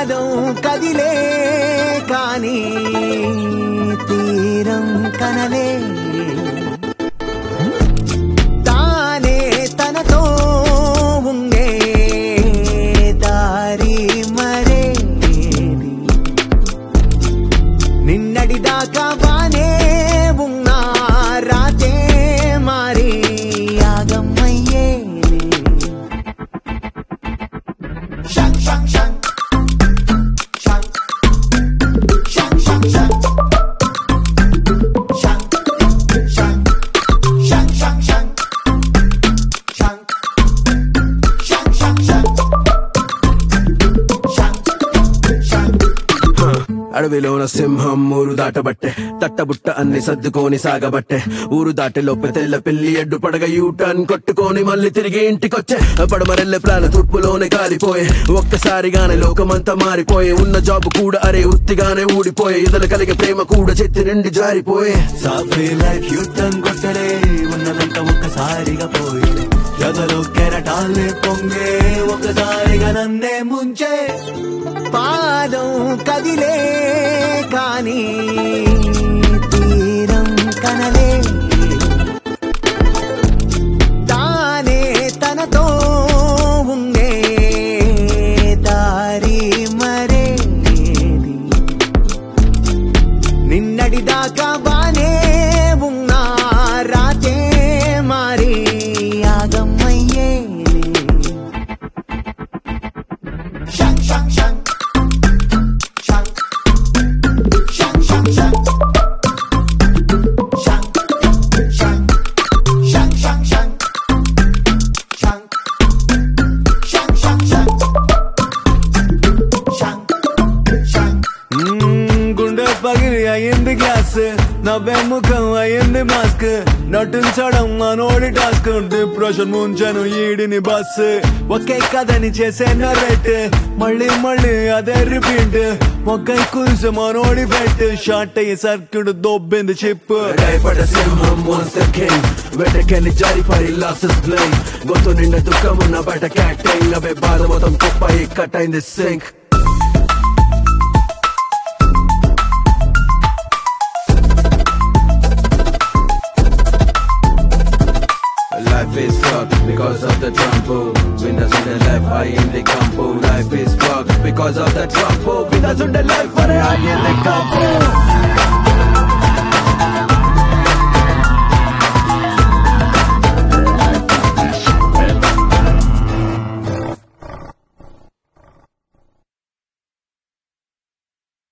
పాదం కదిలే కానీ తీరం కనలే తానే తనతో ఉండే దారి మరేది నిన్నటి దాకా బానే ఉన్నా రాతే మారి యాగమ్మయ్యేది షంగ్ షంగ్ షంగ్ షంగ్ షంగ్ షంగ్ షంగ్ షంగ్ షంగ్ షంగ్ షంగ్ షంగ్ షంగ్ షంగ్ షంగ్ షంగ్ షంగ్ షంగ్ అడవిలోన సింహం ఊరు దాటబట్టే తట్టబుట్ట అన్ని సర్దుకొని సాగబట్టే ఊరు దాటే లోపే తెల్ల పిల్లి ఎడ్డు పడగ యూటర్న్ కొట్టుకొని మళ్ళీ తిరిగి ఇంటికొచ్చే పడమరెల్లె ప్లాన్ తూర్పులోనే కాలిపోయే ఒక్కసారిగానే లోకమంతా మారిపోయే ఉన్న జాబ్ కూడా అరే ఉత్తిగానే ఊడిపోయే ఇదలు కలిగే ప్రేమ కూడా చెత్తి నిండి జారిపోయే సాఫీ లైఫ్ యుద్ధం కొట్టలే ఉన్నదంతా ఒక్కసారిగా పోయి ఎదలో కెరటాలే పొంగే ఒకసారిగా నన్నే ముంచే పాదం కదిలే కానీ తీరం కనలే తానే తనతో ఉండే దారి మరేది నిన్నటి దాకా బానే ఉన్నా రాతే మారి యాగమ్మయ్యేది షంగ్ షంగ్ షంగ్ షంగ్ షంగ్ షంగ్ షంగ్ షంగ్ షంగ్ షంగ్ షంగ్ షంగ్ షంగ్ షంగ్ షంగ్ షంగ్ షంగ్ షంగ్ గుండె పగిలి అయ్యింది గ్యాస్ నవ్వే ముఖం అయ్యింది మాస్క్ నటించడం మనోడి టాస్క్ డిప్రెషన్ ముంచను ఈడిని బస్ ఒకే కథని చేసే నరేట్ మళ్ళీ మళ్ళీ అదే రిపీట్ ఒక్కై కురిసి మనోడి ఫెట్ షార్ట్ అయ్యి సర్క్యూట్ దొబ్బింది చిప్ భయపడ సింహం once again వెటకెళ్ళి జారిపడి లాసెస్ ప్లేయింగ్ గొంతు నిండా దుఃఖమున్న బయట క్యాటింగ్ అవే బాధ మొత్తం కుప్ప కట్ అయింది సింక్